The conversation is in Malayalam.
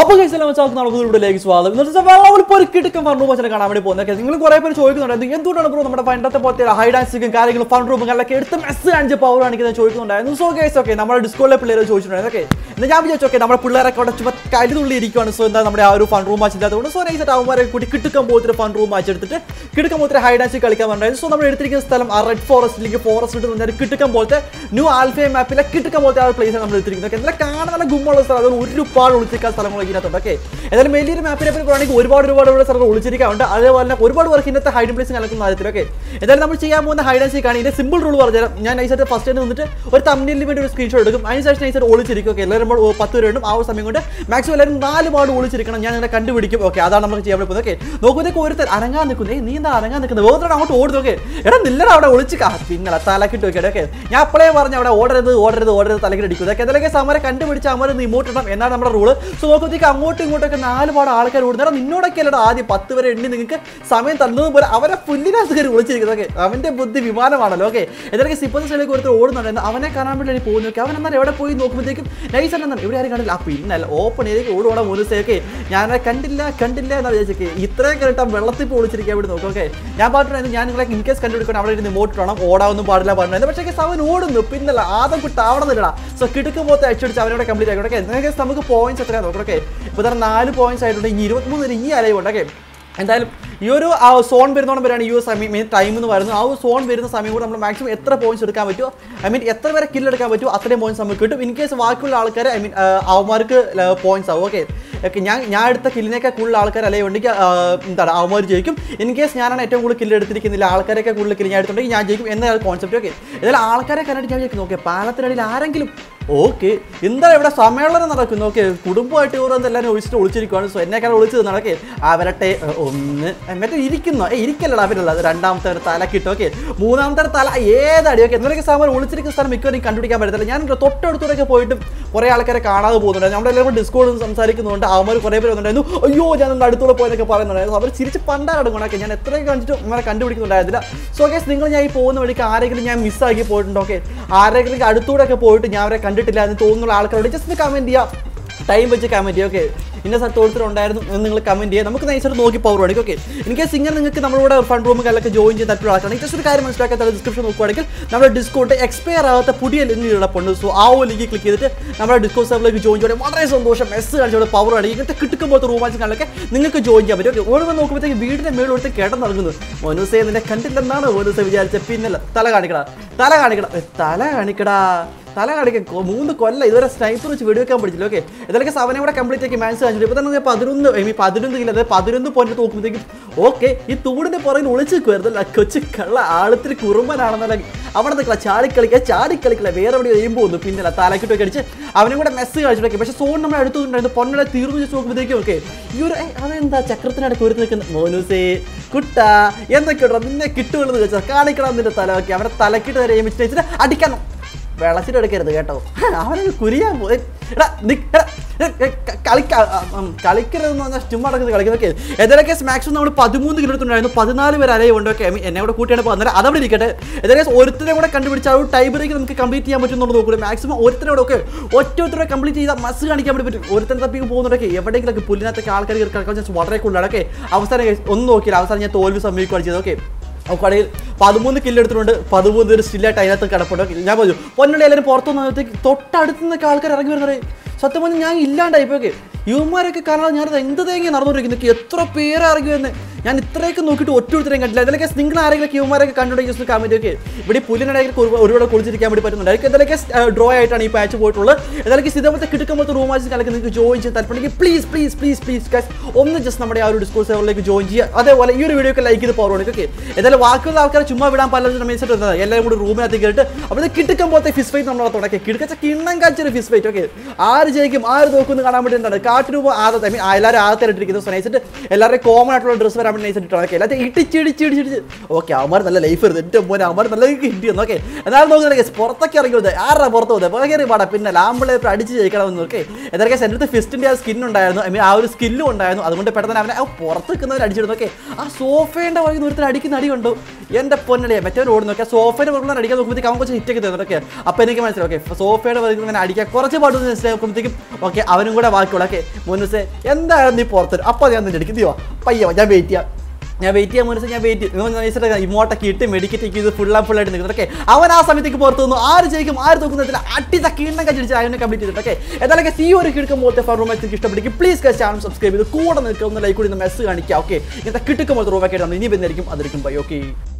അപ്പൊ കഴിച്ചാൽ നമുക്ക് നമുക്ക് വീട്ടിലേക്ക് സ്വാഗതം ഇന്നത്തെ വെള്ളം ഇപ്പോൾ ഒരു കിടക്കം ഫൺ റൂം വെച്ചാൽ കാണാൻ വേണ്ടി പോകുന്നത് നിങ്ങൾ കുറെ പേര് ചോദിക്കുന്നുണ്ടായിരുന്നു എന്തുകൊണ്ടാണ് ബ്രോ നമ്മുടെ പണ്ടത്തെ പോലത്തെ ഹൈ ഡാൻസിങ്ങും കാര്യങ്ങളും ഫൺ റൂമും കാര്യങ്ങളൊക്കെ എടുത്ത് മെസ്സ് കാണിച്ച് പവർ കാണിക്കുന്നത് ചോദിക്കുന്നുണ്ടായിരുന്നു സോ കേസ് ഓക്കെ നമ്മുടെ ഡിസ്കോളിലെ പിള്ളേർ ചോദിച്ചിട്ടുണ്ടായിരുന്നു ഓക്കെ എന്നാൽ ഞാൻ വിചാരിച്ചു ഓക്കെ നമ്മുടെ പിള്ളേരൊക്കെ അവിടെ ചുമ കരുതുള്ളി ഇരിക്കുവാണ് സോ എന്താ നമ്മുടെ ആ ഒരു ഫൺ റൂം മാച്ച് ഇല്ലാത്തതുകൊണ്ട് സോ നൈസായിട്ട് അവന്മാരെ കൂടി കിട്ടുക്കം പോലത്തെ ഫൺ റൂം മാച്ച് എടുത്തിട്ട് കിട്ടുക്കം പോലത്തെ ഹൈ ഡാൻസ് കളിക്കാൻ പറഞ്ഞായിരുന്നു സോ നമ്മൾ എടുത്തിരിക്കുന്ന സ്ഥലം ആ റെഡ് ഫോറസ്റ്റിലേക്ക് ഫോറസ്റ്റ് എന്ന് പറഞ്ഞാൽ കിട്ടുക്കം പോലത്തെ ന്യൂ ആൽഫേ മാപ്പിലെ കിട്ടുക്കം പോലത്തെ ആ പ്ലേസ് നമ്മൾ എടുത്തിരിക്കുന്നത് ഓക്കെ എന്നാൽ കാണാൻ നല്ല ഗുമ്മുള്ള സ്ഥലം അതുകൊണ്ട് ഒരുപാട് ഒളിച്ചിരിക്കാൻ സ്ഥലങ്ങൾ ഇതിനകത്തുണ്ട് ഓക്കെ ഏതായാലും വലിയൊരു മാപ്പിനെ പറ്റി പറയുകയാണെങ്കിൽ ഒരുപാട് ഒരുപാട് ഒരുപാട് സ്ഥലങ്ങൾ ഒളിച്ചിരിക്കാറുണ്ട് അതേപോലെ തന്നെ ഒരുപാട് പേർക്ക് ഇന്നത്തെ ഹൈഡിംഗ് പ്ലേസ് കളിക്കുന്ന കാര്യത്തിൽ ഓക്കെ ഏതായാലും നമ്മൾ ചെയ്യാൻ പോകുന്ന ഹൈഡ് ആൻഡ് സീക്ക് ആണ് ഇതിന്റെ സിമ്പിൾ റൂൾ പറഞ്ഞാൽ ഞാൻ നൈസായിട്ട് ഫസ്റ്റ് തന്നെ നിന്നിട്ട് ഒരു തമ്മിലിന് വേണ്ടി ഒരു സ്ക്രീൻഷോട്ട് എടുക്കും അതിനുശേഷം നൈസായിട്ട് ഒളിച്ചിരിക്കും ഓക്കെ എല്ലാവരും നമ്മൾ പത്ത് പേരുണ്ടും ആ ഒരു സമയം കൊണ്ട് മാക്സിമം എല്ലാവരും നാല് പാട് ഒളിച്ചിരിക്കണം ഞാൻ അങ്ങനെ കണ്ടുപിടിക്കും ഓക്കെ അതാണ് നമുക്ക് ചെയ്യാൻ പോകുന്നത് ഓക്കെ നോക്കുമ്പോഴത്തേക്ക് ഒരുത്തർ അനങ്ങാൻ നിൽക്കുന്നത് നീ എന്താ അനങ്ങാൻ നിൽക്കുന്നത് വേറെ അങ്ങോട്ട് ഓടുന്നു ഓക്കെ എടാ നില്ലടാ അവിടെ ഒളിച്ച് കാ പിന്നെ തലക്കിട്ട് വെക്കട്ടെ ഓക്കെ ഞാൻ അപ്പോഴേ പറഞ്ഞു അവിടെ ഓടരുത് ഓടരുത് ഓടരുത് തലക്കിട്ട് അടിക്കും ഇതൊക്കെ എന്തൊക്കെ സമരം കണ്ടുപിടിച്ച് അമര ഇമോട്ട് ഇടണം എന്നാണ് നമ്മുടെ റൂള് സോ നോക്കുമ്പോഴത്തേക്ക് അങ്ങോട്ടും ഇങ്ങോട്ടൊക്കെ നാല് പാട് ആൾക്കാർ ഓടുന്നത് എടാ നിന്നോടൊക്കെ അല്ലടാ ആദ്യം പത്ത് വരെ എണ്ണി നിങ്ങൾക്ക് സമയം തന്നത് പോലെ അവരെ പുല്ലിനകത്ത് കയറി വിളിച്ചിരിക്കുന്നത് ഓക്കെ അവന്റെ ബുദ്ധി വിമാനമാണല്ലോ ഓക്കെ എന്തൊക്കെ സിപ്പത്ത് സൈഡിലേക്ക് ഒരുത്തർ ഓടുന്നുണ്ടായിരുന്നു അവനെ കാണാൻ വേണ്ടി പോകുന്നു ഓക്കെ അവൻ എന്നാൽ എവിടെ പോയി നോക്കുമ്പോഴത്തേക്കും നൈസ് എന്നാൽ ഇവിടെ ആരും കണ്ടില്ല ആ പിന്നല്ല ഓപ്പൺ ചെയ്തേക്ക് ഓടുവാണ് മൂന്ന് ഓക്കെ ഞാൻ കണ്ടില്ല കണ്ടില്ല എന്ന് വിചാരിച്ചേ ഇത്രയും കണ്ടിട്ട് വെള്ളത്തിൽ പോയി വിളിച്ചിരിക്കാൻ വേണ്ടി നോക്കും ഓക്കെ ഞാൻ പറഞ്ഞിട്ടുണ്ടായിരുന്നു ഞാൻ നിങ്ങളെ ഇൻ കേസ് കണ്ടുപിടിക്കണം അവിടെ ഇരുന്ന് ഇമോട്ട് വേണം ഓടാവൊന്നും പാടില്ല പറഞ്ഞിരുന്നു പക്ഷേ അവൻ ഓടുന്നു പിന്നല്ല ആദ്യം കുട്ടി അവിടെ നിന്നിടാ സോ കിടക്കുമ്പോൾ അടിച്ചടിച്ച് അവനോട് കംപ്ലീറ്റ് ആയിക്കോട്ടെ ഓക്കെ നിങ്ങൾക്ക് നമുക്ക് പോയിന്റ്സ് എത്രയാണ് നോക്കണം ഓക്കെ ഇപ്പോൾ തന്നെ നാല് പോയിന്റ്സ് ആയിട്ടുണ്ട് ഇനി ഇരുപത്തിമൂന്ന് ഈ അലയുണ്ട് ഓക്കെ എന്തായാലും ഈ ഒരു ആ സോൺ വരുന്നോണം വരെയാണ് ഈ ഒരു സമയം മെയിൻ ടൈം എന്ന് പറയുന്നത് ആ ഒരു സോൺ വരുന്ന സമയം കൂടെ നമ്മൾ മാക്സിമം എത്ര പോയിന്റ്സ് എടുക്കാൻ പറ്റുമോ ഐ മീൻ എത്ര വരെ കില്ല് എടുക്കാൻ പറ്റുമോ അത്രയും പോയിന്റ്സ് നമുക്ക് കിട്ടും ഇൻ കേസ് ബാക്കിയുള്ള ആൾക്കാർ ഐ മീൻ അവന്മാർക്ക് പോയിന്റ്സ് ആവും ഓക്കെ ഓക്കെ ഞാൻ ഞാൻ എടുത്ത കില്ലിനേക്കാൾ കൂടുതൽ ആൾക്കാർ അല്ലെങ്കിൽ ഉണ്ടെങ്കിൽ എന്താണ് അവന്മാർ ജയിക്കും ഇൻ കേസ് ഞാനാണ് ഏറ്റവും കൂടുതൽ കില്ല് എടുത്തിരിക്കുന്നില്ല ആൾക്കാരൊക്കെ കൂടുതൽ കില്ല് ഞാൻ എടുത്തിട്ടുണ്ടെങ്കിൽ ഞാൻ ജയിക്കും എന്ന കോൺസെപ്റ്റ് ഓക്കെ എന്നാലും ആൾക്കാരെ കണ്ടിട്ട് ഞാൻ വിചാരിക്കുന്നു ഓക്കെ പാലത്തിനടിയിൽ ആരെങ്കിലും ഓക്കെ എന്താ ഇവിടെ സമ്മേളനം നടക്കുന്നു ഓക്കെ കുടുംബമായിട്ട് ഓരോന്ന് എല്ലാവരും ഒഴിച്ചിട്ട് ഒളിച്ചിരിക്കുകയാണ് സോ എന്നെക്കാൾ ഒളിച്ചത് നടക്കെ അവരട്ടെ ഒന്ന് മറ്റേ ഇരിക്കുന്നു ഏ ഇരിക്കല്ലടാ അവരല്ല അത് രണ്ടാമത്തെ ഒരു തല കിട്ടും ഓക്കെ മൂന്നാമത്തെ തല ഏതടി ഓക്കെ എന്തൊക്കെ സമയം ഒളിച്ചിരിക്കുന്ന സ്ഥലം മിക്കവരും കണ്ടുപിടിക്കാൻ പറ്റത്തില്ല ഞാൻ തൊട്ടടുത്തൂടെയൊക്കെ പോയിട്ടും കുറേ ആൾക്കാരെ കാണാതെ പോകുന്നുണ്ടായിരുന്നു നമ്മുടെ എല്ലാവരും ഡിസ്കോഡ് സംസാരിക്കുന്നുണ്ട് അവന്മാർ കുറേ പേര് വന്നിട്ടുണ്ടായിരുന്നു അയ്യോ ഞാൻ നമ്മുടെ അടുത്തൂടെ പോയെന്നൊക്കെ പറയുന്നുണ്ടായിരുന്നു അവർ ചിരിച്ച് പണ്ടാടങ്ങണൊക്കെ ഞാൻ എത്രയൊക്കെ കണ്ടിട്ട് അവരെ കണ്ടുപിടിക്കുന്നുണ്ടായിരുന്നില്ല സോ കേസ് നിങ്ങൾ ഞാൻ ഈ പോകുന്ന വഴിക്ക് ആരെങ്കിലും ഞാൻ മിസ്സാക്കി പോയിട്ടുണ്ടോ ഓക്കെ ആരെങ്കിലും അടുത്തൂടെ ഒക്കെ പോയിട്ട് ഞാൻ അവരെ കണ്ടിട്ടില്ല എന്ന് തോന്നുന്ന ആൾക്കാരോട് ജസ്റ്റ് കമൻറ്റ് ചെയ്യാം ടൈം വെച്ച് കമൻറ്റ് ചെയ്യാം ഓക്കെ ഇന്ന സ്ഥലത്ത് ഓരോരുത്തരുണ്ടായിരുന്നു എന്ന് നിങ്ങൾ കമൻറ്റ് ചെയ്യുക നമുക്ക് നൈസായിട്ട് നോക്കി പവർ കാണിക്കും ഓക്കെ എനിക്ക് സിംഗർ നിങ്ങൾക്ക് നമ്മളുടെ ഫണ്ട് റൂമുകളിലൊക്കെ ജോയിൻ ചെയ്ത് തട്ടുള്ള ആൾക്കാണ് ജസ്റ്റ് ഒരു കാര്യം മനസ്സിലാക്കാത്ത ഡിസ്ക്രിപ്ഷൻ നോക്കുവാണെങ്കിൽ നമ്മുടെ ഡിസ്കൗണ്ട് എക്സ്പയർ ആകാത്ത പുതിയ ലിങ്ക് കിടപ്പുണ്ട് സോ ആ ഒരു ലിങ്ക് ക്ലിക്ക് ചെയ്തിട്ട് നമ്മുടെ ഡിസ്കൗണ്ട് സെർവിലേക്ക് ജോയിൻ ചെയ്യാൻ വളരെ സന്തോഷം മെസ്സ് കാണിച്ചോടെ പവർ കാണിക്കും ഇങ്ങനത്തെ കിട്ടുമ്പോഴത്തെ റൂം മാച്ചുകളിലൊക്കെ നിങ്ങൾക്ക് ജോയിൻ ചെയ്യാൻ പറ്റും ഓക്കെ ഓടുമ്പോൾ നോക്കുമ്പോഴത്തേക്ക് വീടിൻ്റെ മേളിൽ കൊടുത്ത് കേട്ടം നൽകുന്നു മോനുസേ നിന്നെ കണ്ടില്ലെന്നാണ് മോനുസേ വിചാരിച്ച പിന്നല്ല തല കാണിക്കടാ തല കാണിക്കടാ ഏ, തല കാണിക്കടാ തല കാണിക്കാൻ കൊ- മൂന്ന് കൊല്ല ഇതുവരെ സ്നൈപ്പർ വെച്ച് വെടിവെക്കാൻ പഠിച്ചില്ല ഓക്കെ ഇതൊക്കെ സെവനെ കൂടെ കംപ്ലീറ്റ് ആക്കി മാച്ച് കാണിച്ചിട്ട് ഇപ്പോൾ തന്നെ പതിനൊന്ന് ഐ മീൻ പതിനൊന്ന് കിലോ അതായത് പതിനൊന്ന് പോയിന്റ് നോക്കുമ്പോഴത്തേക്കും ഓക്കെ ഈ തൂടിന്റെ പുറകിൽ ഒളിച്ച് നിൽക്കുമായിരുന്നു കൊച്ചു കള്ള ആഴത്തിൽ കുറുമ്പനാണെന്നല്ല അവിടെ നിൽക്കില്ല ചാടിക്കളിക്കുക ചാടിക്കളിക്കില്ല വേറെ എവിടെ എഴുമ്പോ ഒന്നും പിന്നല്ല തലക്കിട്ടൊക്കെ അടിച്ച് അവനും കൂടെ മെസ്സ് കാണിച്ചിട്ടൊക്കെ പക്ഷേ സോൺ നമ്മൾ അടുത്തുണ്ടായിരുന്നു പൊന്നടെ തീർന്നു വെച്ച് നോക്കുമ്പോഴത്തേക്കും ഓക്കെ ഈ ഒരു ഏയ്, അതെന്താ ചക്രത്തിനടുത്ത് ഒരു നിൽക്കുന്ന മോനൂസേ കുട്ട എന്തൊക്കെയോ നിന്നെ കിട്ടുമെന്ന് വെച്ചാൽ കാണിക്കണം നിന്റെ തല ഓക്കെ അവരെ തലക്കിട്ട് വരെ എയിമിച്ചിട്ട് വെച്ചിട്ട് അടിക്കണം വെള്ളച്ചിട്ട് എടുക്കരുത് കേട്ടോ അവനൊക്കെ കുരിയാൻ പോയി എടാ നിക്ക്, എടാ, എ, എ, ക- കളിക്ക ആ, ഉം, കളിക്കരുതെന്ന് പറഞ്ഞാൽ ചുമ്മാ നടക്കുന്നത് കളിക്കുന്നൊക്കെ ഏതൊക്കെ മാക്സിമം നമ്മൾ പതിമൂന്ന് കിലോ എടുത്തുണ്ടായിരുന്നു പതിനാല് പേര് അലയെ ഉണ്ട് ഓക്കെ എന്നെ കൂടെ കൂട്ടിയാണ് പോകുന്നത് അതവിടെ ഇരിക്കട്ടെ ഏതൊക്കെ ഒരുത്തരെ കൂടെ കണ്ടുപിടിച്ച ആ ഒരു ടൈം ബ്രേക്ക് നമുക്ക് കംപ്ലീറ്റ് ചെയ്യാൻ പറ്റുന്നുണ്ട് നോക്കൂടെ മാക്സിമം ഒരുത്തരോടെ ഒക്കെ ഒറ്റ ഒറ്റ കംപ്ലീറ്റ് ചെയ്താൽ മസ് കാണിക്കാൻ വേണ്ടി പറ്റും ഒരുത്തൻ തപ്പിക്ക് പോകുന്നുണ്ടൊക്കെ എവിടെയെങ്കിലൊക്കെ പുല്ലിനകത്തൊക്കെ ആൾക്കാർ കിടക്കാൻ ചാൻസ് വളരെ കൂടുതലാണ് ഓക്കെ അവസാനം ഒന്നും നോക്കിയില്ല അവസാനം ഞാൻ തോൽവി സംഭവിക്കുകയാണ് ചെയ്തത് ഓക്കെ കടയിൽ പതിമൂന്ന് കില്ല് എടുത്തിട്ടുണ്ട് പതിമൂന്ന് പേര് സ്റ്റില്ലായിട്ട് അതിനകത്ത് കിടപ്പുണ്ട് ഓക്കേ, ഞാൻ പറഞ്ഞു പൊന്നുള്ളി എല്ലാവരും പുറത്തു വന്നപ്പോഴത്തേക്ക് തൊട്ടടുത്ത് നിന്നൊക്കെ ആൾക്കാർ ഇറങ്ങി വരുന്നത് സത്യം പറഞ്ഞാൽ ഞാൻ ഇല്ലാണ്ടായി ഓക്കെ യുവന്മാരൊക്കെ കാണാതെ ഞാനത് എന്ത് തേങ്ങ നടന്നുകൊണ്ടിരിക്കുന്നു എത്ര പേര് ഇറങ്ങി വരുന്നത് ഞാൻ ഇത്രയൊക്കെ നോക്കിയിട്ട് ഒറ്റ ഒരുത്തരെയും കണ്ടില്ല ഇതിലൊക്കെ നിങ്ങൾ ആരെങ്കിലും യുവന്മാരൊക്കെ കണ്ടുണ്ടെങ്കിൽ ജസ്റ്റ് കമൻറ്റ് ഒക്കെ ഇവിടെ പുല്ലിനിടയിൽ ഒരുപാട് കുളിച്ചിരിക്കാൻ വേണ്ടി പറ്റുന്നുണ്ട് അതൊക്കെ ഇതിലൊക്കെ ഡ്രോ ആയിട്ടാണ് ഈ പാച്ച് പോയിട്ടുള്ളത് ഇതിലൊക്കെ ഇതേപോലത്തെ കിടക്കുമ്പോഴത്തെ റൂം മാച്ച് കളിക്ക് നിങ്ങൾക്ക് ജോയിൻ ചെയ്യാൻ താല്പര്യമെങ്കിൽ please please please please guys ഒന്ന് ജസ്റ്റ് നമ്മുടെ ആ ഒരു ഡിസ്കോഴ്സ് സെവറിലേക്ക് ജോയിൻ ചെയ്യുക അതേപോലെ ഈ ഒരു വീഡിയോ ഒക്കെ ലൈക്ക് ചെയ്ത് പോകണം ഓക്കെ ഏതായാലും ബാക്കിയുള്ള ആൾക്കാരെ ചുമ്മാ വിടാൻ പലരും മെസ്സേജ് ഇരുന്നത് എല്ലാവരും കൂടി റൂമിനകത്ത് കേട്ട് അപ്പോൾ ഇത് കിടക്കും പോലത്തെ ഫിസ് ഫൈറ്റ് നമ്മൾ തുടക്കി കിടക്കച്ച കിണ്ണം കാച്ചൊരു ഫിസ് ഫൈറ്റ് ഓക്കെ ആര് ജയിക്കും ആര് തോക്കുന്നു കാണാൻ വേണ്ടി എന്താണ് കാട്ടുരൂപ ആദ്യത്തെ ഐ മീൻ എല്ലാവരും ആദ്യത്തെ ഇട്ടിരിക്കുന്നത് സോ നൈസിട്ട് എല്ലാവരും കോമൺ ആയിട്ടുള്ള ഡ്രസ്സ് വരാൻ വേണ്ടി നൈസിട്ട് ഓക്കെ എല്ലാവരും ഇടിച്ച് ഇടിച്ച് ഇടിച്ച് ഓക്കെ അവന്മാർ നല്ല ലൈഫ് വരുന്നത് എൻ്റെ മോനെ അവന്മാർ നല്ല ഹിറ്റ് ചെയ്യുന്നു ഓക്കെ എന്നാലും നോക്കുന്നുണ്ടെങ്കിൽ പുറത്തൊക്കെ ഇറങ്ങി വന്നത് ആരാ പുറത്ത് പോകുന്നത് പുറകെ കയറി പാടാ പിന്നെ ലാമ്പിളെ അടുത്ത് ജയിക്കണമെന്ന് ഓക്കെ എന്തൊക്കെ എൻ്റെ അടുത്ത് ഫിസ്റ്റിൻ്റെ ആ സ്കിൻ ഉണ്ടായിരുന്നു ഐ മീൻ ആ ഒരു സ്കില്ലും ഉണ്ടായിരുന്നു അതുകൊണ്ട് പെട്ടെന്ന് അവനെ ആ പുറത്ത് നിൽക്കുന്നവർ അടിച്ചിടുന്നു ഓക്കെ ആ സോഫേൻ്റെ വഴി ഒരുത്തർ അടിക്കുന്ന അടി കണ്ടു എൻ്റെ പൊന്നടിയെ മറ്റേ ഓടുന്നു ഓക്കെ സോഫയുടെ പുറത്തുനിന്ന് അടിക്കാൻ നോക്കുമ്പോഴത്തേക്ക് അവൻ കുറച്ച് ഹിറ്റൊക്കെ തരുന്നു ഓക്കെ അപ്പോൾ എനിക്ക് മനസ്സിലായി ഓക്കെ സോഫയുടെ പുറത്തുനിന്ന് അടിക്കാൻ കുറച്ച് പാട്ട് മനസ്സിലാക്കുമ്പോഴത്തേക്കും ഓക്കെ അവനും കൂടെ ബാക്കിയുള്ള ഓക്കെ മുനുസെ എന്തായാലും നീ പുറത്തു അപ്പോൾ ഞാൻ നിന്റെ അടുക്ക് നീ വാ പയ്യ വാ, ഞാൻ വെയിറ്റ് ചെയ്യാം ഞാൻ വെയിറ്റ് ചെയ്യാൻ മനസ്സിൽ ഞാൻ വെയിറ്റ് ചെയ്യും ഇമോട്ടൊക്കെ ഇട്ട് മെഡിക്കറ്റ് ഒക്കെ ഇത് ഫുൾ ആൻഡ് ഫുൾ ആയിട്ട് നിൽക്കുന്നത് ഓക്കെ അവൻ ആ സമയത്തേക്ക് പുറത്തു വന്നു ആര് ജയിക്കും ആര് തോക്കുന്നതിൽ അട്ടി തക്കീണ്ണം കഴിച്ചിട്ട് അതിനെ കംപ്ലീറ്റ് ചെയ്തിട്ട് ഓക്കെ എന്തായാലും ഈ ഒരു കിടക്കും പോലത്തെ ഫറൂം മാച്ച് ഇഷ്ടപ്പെടും പ്ലീസ് ചാനൽ സബ്സ്ക്രൈബ് ചെയ്ത് കൂടെ നിൽക്കുന്ന ലൈക്ക് കൂടി മെസ്സ് കാണിക്കുക ഓക്കെ ഇങ്ങനത്തെ കിട്ടുമ്പോൾ റൂമൊക്കെ ഇനി വരുന്നതായിരിക്കും അതായിരിക്കും ബൈ ഓക്കെ